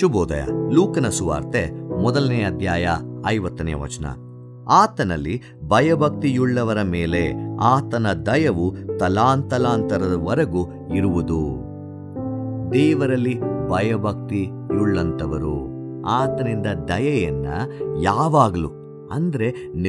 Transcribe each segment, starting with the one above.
ಶುಭೋದಯ ಲೂಕನ ಸುವಾರ್ತೆ ಮೊದಲನೇ ಅಧ್ಯಾಯ ಐವತ್ತನೇ ವಚನ ಆತನಲ್ಲಿ ಭಯಭಕ್ತಿಯುಳ್ಳವರ ಮೇಲೆ ಆತನ ದಯವು ತಲಾಂತಲಾಂತರದವರೆಗೂ ಇರುವುದು ದೇವರಲ್ಲಿ ಭಯಭಕ್ತಿಯುಳ್ಳಂತವರು ಆತನಿಂದ ದಯೆಯನ್ನ ಯಾವಾಗಲೂ ಅಂದ್ರೆ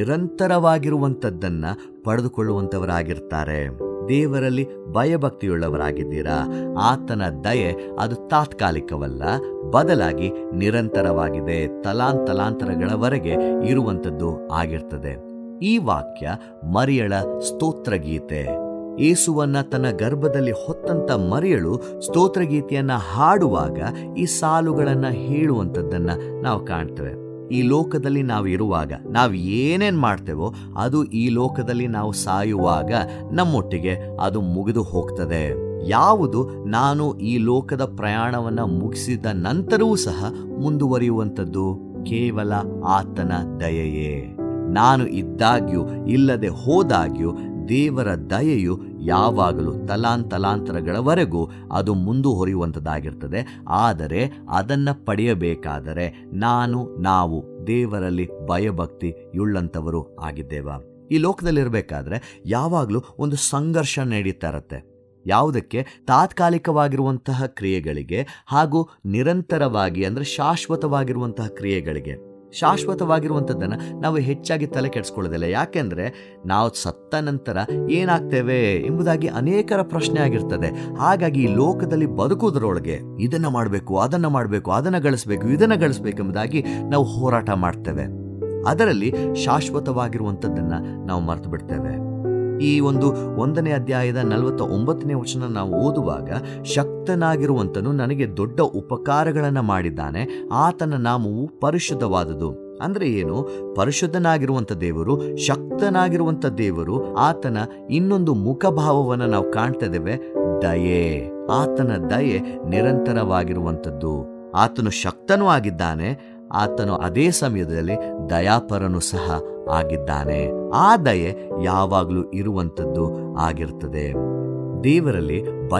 ನಿರಂತರವಾಗಿರುವಂಥದ್ದನ್ನ ಪಡೆದುಕೊಳ್ಳುವಂಥವರಾಗಿರ್ತಾರೆ ದೇವರಲ್ಲಿ ಭಯಭಕ್ತಿಯುಳ್ಳವರಾಗಿದ್ದೀರಾ ಆತನ ದಯೆ ಅದು ತಾತ್ಕಾಲಿಕವಲ್ಲ ಬದಲಾಗಿ ನಿರಂತರವಾಗಿದೆ ತಲಾಂತಲಾಂತರಗಳವರೆಗೆ ಇರುವಂಥದ್ದು ಆಗಿರ್ತದೆ ಈ ವಾಕ್ಯ ಮರಿಯಳ ಸ್ತೋತ್ರಗೀತೆ ಏಸುವನ್ನ ತನ್ನ ಗರ್ಭದಲ್ಲಿ ಹೊತ್ತಂತ ಮರಿಯಳು ಸ್ತೋತ್ರಗೀತೆಯನ್ನ ಹಾಡುವಾಗ ಈ ಸಾಲುಗಳನ್ನ ಹೇಳುವಂಥದ್ದನ್ನ ನಾವು ಕಾಣ್ತೇವೆ ಈ ಲೋಕದಲ್ಲಿ ನಾವು ಇರುವಾಗ ನಾವು ಏನೇನ್ ಮಾಡ್ತೇವೋ ಅದು ಈ ಲೋಕದಲ್ಲಿ ನಾವು ಸಾಯುವಾಗ ನಮ್ಮೊಟ್ಟಿಗೆ ಅದು ಮುಗಿದು ಹೋಗ್ತದೆ ಯಾವುದು ನಾನು ಈ ಲೋಕದ ಪ್ರಯಾಣವನ್ನ ಮುಗಿಸಿದ ನಂತರವೂ ಸಹ ಮುಂದುವರಿಯುವಂಥದ್ದು ಕೇವಲ ಆತನ ದಯೆಯೇ ನಾನು ಇದ್ದಾಗ್ಯೂ ಇಲ್ಲದೆ ಹೋದಾಗ್ಯೂ ದೇವರ ದಯೆಯು ಯಾವಾಗಲೂ ತಲಾಂತಲಾಂತರಗಳವರೆಗೂ ಅದು ಮುಂದುವರಿಯುವಂಥದ್ದಾಗಿರ್ತದೆ ಆದರೆ ಅದನ್ನು ಪಡೆಯಬೇಕಾದರೆ ನಾನು ನಾವು ದೇವರಲ್ಲಿ ಭಯಭಕ್ತಿಯುಳ್ಳಂಥವರು ಆಗಿದ್ದೇವ ಈ ಲೋಕದಲ್ಲಿರಬೇಕಾದ್ರೆ ಯಾವಾಗಲೂ ಒಂದು ಸಂಘರ್ಷ ನಡೀತಾ ಇರತ್ತೆ ಯಾವುದಕ್ಕೆ ತಾತ್ಕಾಲಿಕವಾಗಿರುವಂತಹ ಕ್ರಿಯೆಗಳಿಗೆ ಹಾಗೂ ನಿರಂತರವಾಗಿ ಅಂದರೆ ಶಾಶ್ವತವಾಗಿರುವಂತಹ ಕ್ರಿಯೆಗಳಿಗೆ ಶಾಶ್ವತವಾಗಿರುವಂಥದ್ದನ್ನು ನಾವು ಹೆಚ್ಚಾಗಿ ತಲೆ ಕೆಡಿಸ್ಕೊಳ್ಳೋದಿಲ್ಲ ಯಾಕೆಂದರೆ ನಾವು ಸತ್ತ ನಂತರ ಏನಾಗ್ತೇವೆ ಎಂಬುದಾಗಿ ಅನೇಕರ ಪ್ರಶ್ನೆ ಆಗಿರ್ತದೆ ಹಾಗಾಗಿ ಈ ಲೋಕದಲ್ಲಿ ಬದುಕುವುದರೊಳಗೆ ಇದನ್ನು ಮಾಡಬೇಕು ಅದನ್ನು ಮಾಡಬೇಕು ಅದನ್ನು ಗಳಿಸ್ಬೇಕು ಇದನ್ನು ಗಳಿಸ್ಬೇಕು ಎಂಬುದಾಗಿ ನಾವು ಹೋರಾಟ ಮಾಡ್ತೇವೆ ಅದರಲ್ಲಿ ಶಾಶ್ವತವಾಗಿರುವಂಥದ್ದನ್ನು ನಾವು ಮರೆತು ಬಿಡ್ತೇವೆ ಈ ಒಂದು ಒಂದನೇ ಅಧ್ಯಾಯದ ನಲವತ್ತ ಒಂಬತ್ತನೇ ವಚನ ನಾವು ಓದುವಾಗ ಶಕ್ತನಾಗಿರುವಂತನು ನನಗೆ ದೊಡ್ಡ ಉಪಕಾರಗಳನ್ನು ಮಾಡಿದ್ದಾನೆ ಆತನ ನಾಮವು ಪರಿಶುದ್ಧವಾದುದು ಅಂದ್ರೆ ಏನು ಪರಿಶುದ್ಧನಾಗಿರುವಂತ ದೇವರು ಶಕ್ತನಾಗಿರುವಂತ ದೇವರು ಆತನ ಇನ್ನೊಂದು ಮುಖಭಾವವನ್ನು ನಾವು ಕಾಣ್ತಾ ಇದ್ದೇವೆ ದಯೆ ಆತನ ದಯೆ ನಿರಂತರವಾಗಿರುವಂಥದ್ದು ಆತನು ಶಕ್ತನೂ ಆಗಿದ್ದಾನೆ ಆತನು ಅದೇ ಸಮಯದಲ್ಲಿ ದಯಾಪರನು ಸಹ ಆಗಿದ್ದಾನೆ ಆ ದಯೆ ಯಾವಾಗಲೂ ಇರುವಂಥದ್ದು ಆಗಿರ್ತದೆ ದೇವರಲ್ಲಿ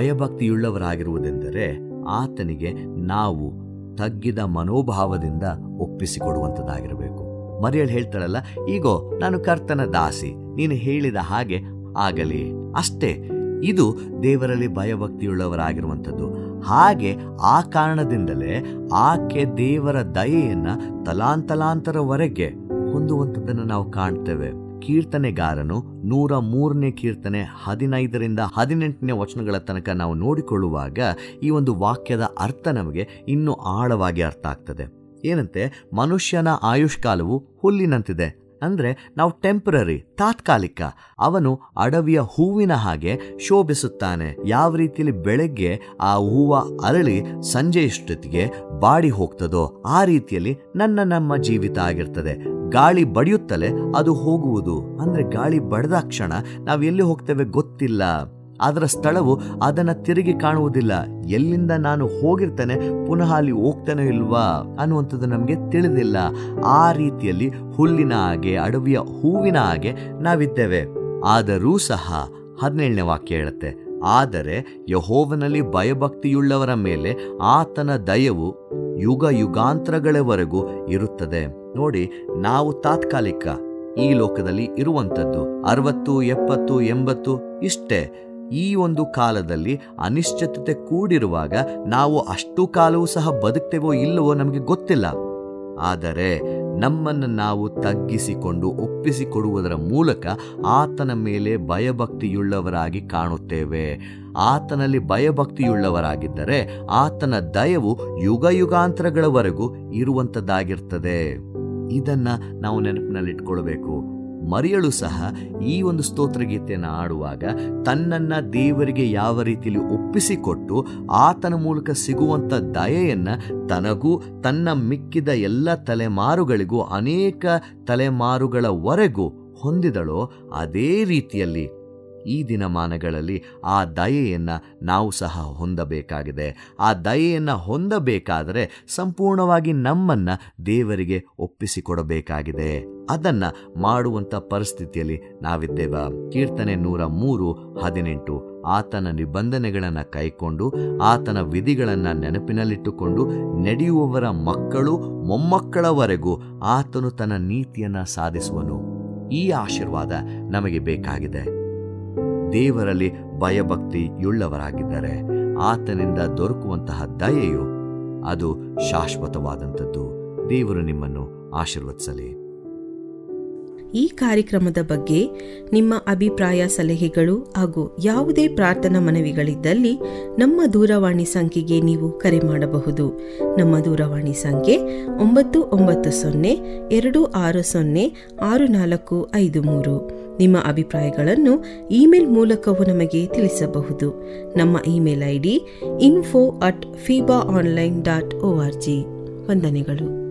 ಭಯಭಕ್ತಿಯುಳ್ಳವರಾಗಿರುವುದೆಂದರೆ ಆತನಿಗೆ ನಾವು ತಗ್ಗಿದ ಮನೋಭಾವದಿಂದ ಒಪ್ಪಿಸಿಕೊಡುವಂಥದ್ದಾಗಿರಬೇಕು ಮರಿಯಳು ಹೇಳ್ತಾಳಲ್ಲ ಈಗೋ ನಾನು ಕರ್ತನ ದಾಸಿ ನೀನು ಹೇಳಿದ ಹಾಗೆ ಆಗಲಿ ಅಷ್ಟೇ ಇದು ದೇವರಲ್ಲಿ ಭಯಭಕ್ತಿಯುಳ್ಳವರಾಗಿರುವಂಥದ್ದು ಹಾಗೆ ಆ ಕಾರಣದಿಂದಲೇ ಆಕೆ ದೇವರ ದಯೆಯನ್ನ ತಲಾಂತಲಾಂತರವರೆಗೆ ಹೊಂದುವಂಥದ್ದನ್ನು ನಾವು ಕಾಣ್ತೇವೆ ಕೀರ್ತನೆಗಾರನು ನೂರ ಮೂರನೇ ಕೀರ್ತನೆ ಹದಿನೈದರಿಂದ ಹದಿನೆಂಟನೇ ವಚನಗಳ ತನಕ ನಾವು ನೋಡಿಕೊಳ್ಳುವಾಗ ಈ ಒಂದು ವಾಕ್ಯದ ಅರ್ಥ ನಮಗೆ ಇನ್ನೂ ಆಳವಾಗಿ ಅರ್ಥ ಆಗ್ತದೆ ಏನಂತೆ ಮನುಷ್ಯನ ಆಯುಷ್ಕಾಲವು ಹುಲ್ಲಿನಂತಿದೆ ಅಂದ್ರೆ ನಾವು ಟೆಂಪರರಿ ತಾತ್ಕಾಲಿಕ ಅವನು ಅಡವಿಯ ಹೂವಿನ ಹಾಗೆ ಶೋಭಿಸುತ್ತಾನೆ ಯಾವ ರೀತಿಯಲ್ಲಿ ಬೆಳಗ್ಗೆ ಆ ಹೂವ ಅರಳಿ ಸಂಜೆಯಷ್ಟೊತ್ತಿಗೆ ಬಾಡಿ ಹೋಗ್ತದೋ ಆ ರೀತಿಯಲ್ಲಿ ನನ್ನ ನಮ್ಮ ಜೀವಿತ ಆಗಿರ್ತದೆ ಗಾಳಿ ಬಡಿಯುತ್ತಲೇ ಅದು ಹೋಗುವುದು ಅಂದ್ರೆ ಗಾಳಿ ಬಡದ ಕ್ಷಣ ನಾವು ಎಲ್ಲಿ ಹೋಗ್ತೇವೆ ಗೊತ್ತಿಲ್ಲ ಅದರ ಸ್ಥಳವು ಅದನ್ನ ತಿರುಗಿ ಕಾಣುವುದಿಲ್ಲ ಎಲ್ಲಿಂದ ನಾನು ಹೋಗಿರ್ತೇನೆ ಪುನಃ ಅಲ್ಲಿ ಹೋಗ್ತಾನೆ ಇಲ್ವಾ ಅನ್ನುವಂಥದ್ದು ನಮಗೆ ತಿಳಿದಿಲ್ಲ ಆ ರೀತಿಯಲ್ಲಿ ಹುಲ್ಲಿನ ಹಾಗೆ ಅಡವಿಯ ಹೂವಿನ ಹಾಗೆ ನಾವಿದ್ದೇವೆ ಆದರೂ ಸಹ ಹದಿನೇಳನೇ ವಾಕ್ಯ ಹೇಳುತ್ತೆ ಆದರೆ ಯಹೋವನಲ್ಲಿ ಭಯಭಕ್ತಿಯುಳ್ಳವರ ಮೇಲೆ ಆತನ ದಯವು ಯುಗ ಯುಗಾಂತರಗಳವರೆಗೂ ಇರುತ್ತದೆ ನೋಡಿ ನಾವು ತಾತ್ಕಾಲಿಕ ಈ ಲೋಕದಲ್ಲಿ ಇರುವಂಥದ್ದು ಅರವತ್ತು ಎಪ್ಪತ್ತು ಎಂಬತ್ತು ಇಷ್ಟೇ ಈ ಒಂದು ಕಾಲದಲ್ಲಿ ಅನಿಶ್ಚಿತತೆ ಕೂಡಿರುವಾಗ ನಾವು ಅಷ್ಟು ಕಾಲವೂ ಸಹ ಬದುಕ್ತೇವೋ ಇಲ್ಲವೋ ನಮಗೆ ಗೊತ್ತಿಲ್ಲ ಆದರೆ ನಮ್ಮನ್ನು ನಾವು ತಗ್ಗಿಸಿಕೊಂಡು ಒಪ್ಪಿಸಿಕೊಡುವುದರ ಮೂಲಕ ಆತನ ಮೇಲೆ ಭಯಭಕ್ತಿಯುಳ್ಳವರಾಗಿ ಕಾಣುತ್ತೇವೆ ಆತನಲ್ಲಿ ಭಯಭಕ್ತಿಯುಳ್ಳವರಾಗಿದ್ದರೆ ಆತನ ದಯವು ಯುಗ ಯುಗಾಂತರಗಳವರೆಗೂ ಇರುವಂಥದ್ದಾಗಿರ್ತದೆ ಇದನ್ನ ನಾವು ನೆನಪಿನಲ್ಲಿಟ್ಕೊಳ್ಬೇಕು ಮರಿಯಳು ಸಹ ಈ ಒಂದು ಸ್ತೋತ್ರಗೀತೆಯನ್ನು ಆಡುವಾಗ ತನ್ನನ್ನ ದೇವರಿಗೆ ಯಾವ ರೀತಿಯಲ್ಲಿ ಒಪ್ಪಿಸಿಕೊಟ್ಟು ಆತನ ಮೂಲಕ ಸಿಗುವಂಥ ದಯೆಯನ್ನ ತನಗೂ ತನ್ನ ಮಿಕ್ಕಿದ ಎಲ್ಲ ತಲೆಮಾರುಗಳಿಗೂ ಅನೇಕ ತಲೆಮಾರುಗಳವರೆಗೂ ಹೊಂದಿದಳೋ ಅದೇ ರೀತಿಯಲ್ಲಿ ಈ ದಿನಮಾನಗಳಲ್ಲಿ ಆ ದಯೆಯನ್ನು ನಾವು ಸಹ ಹೊಂದಬೇಕಾಗಿದೆ ಆ ದಯೆಯನ್ನು ಹೊಂದಬೇಕಾದರೆ ಸಂಪೂರ್ಣವಾಗಿ ನಮ್ಮನ್ನು ದೇವರಿಗೆ ಒಪ್ಪಿಸಿಕೊಡಬೇಕಾಗಿದೆ ಅದನ್ನು ಮಾಡುವಂಥ ಪರಿಸ್ಥಿತಿಯಲ್ಲಿ ನಾವಿದ್ದೇವ ಕೀರ್ತನೆ ನೂರ ಮೂರು ಹದಿನೆಂಟು ಆತನ ನಿಬಂಧನೆಗಳನ್ನು ಕೈಕೊಂಡು ಆತನ ವಿಧಿಗಳನ್ನು ನೆನಪಿನಲ್ಲಿಟ್ಟುಕೊಂಡು ನಡೆಯುವವರ ಮಕ್ಕಳು ಮೊಮ್ಮಕ್ಕಳವರೆಗೂ ಆತನು ತನ್ನ ನೀತಿಯನ್ನು ಸಾಧಿಸುವನು ಈ ಆಶೀರ್ವಾದ ನಮಗೆ ಬೇಕಾಗಿದೆ ದೇವರಲ್ಲಿ ಭಯಭಕ್ತಿಯುಳ್ಳವರಾಗಿದ್ದರೆ ಆತನಿಂದ ದೊರಕುವಂತಹ ದಯೆಯು ಅದು ಶಾಶ್ವತವಾದಂಥದ್ದು ದೇವರು ನಿಮ್ಮನ್ನು ಆಶೀರ್ವದಿಸಲಿ ಈ ಕಾರ್ಯಕ್ರಮದ ಬಗ್ಗೆ ನಿಮ್ಮ ಅಭಿಪ್ರಾಯ ಸಲಹೆಗಳು ಹಾಗೂ ಯಾವುದೇ ಪ್ರಾರ್ಥನಾ ಮನವಿಗಳಿದ್ದಲ್ಲಿ ನಮ್ಮ ದೂರವಾಣಿ ಸಂಖ್ಯೆಗೆ ನೀವು ಕರೆ ಮಾಡಬಹುದು ನಮ್ಮ ದೂರವಾಣಿ ಸಂಖ್ಯೆ ಒಂಬತ್ತು ಒಂಬತ್ತು ಸೊನ್ನೆ ಎರಡು ಆರು ಸೊನ್ನೆ ಆರು ನಾಲ್ಕು ಐದು ಮೂರು ನಿಮ್ಮ ಅಭಿಪ್ರಾಯಗಳನ್ನು ಇಮೇಲ್ ಮೂಲಕವೂ ನಮಗೆ ತಿಳಿಸಬಹುದು ನಮ್ಮ email I D info at fiba online dot O R G ವಂದನೆಗಳು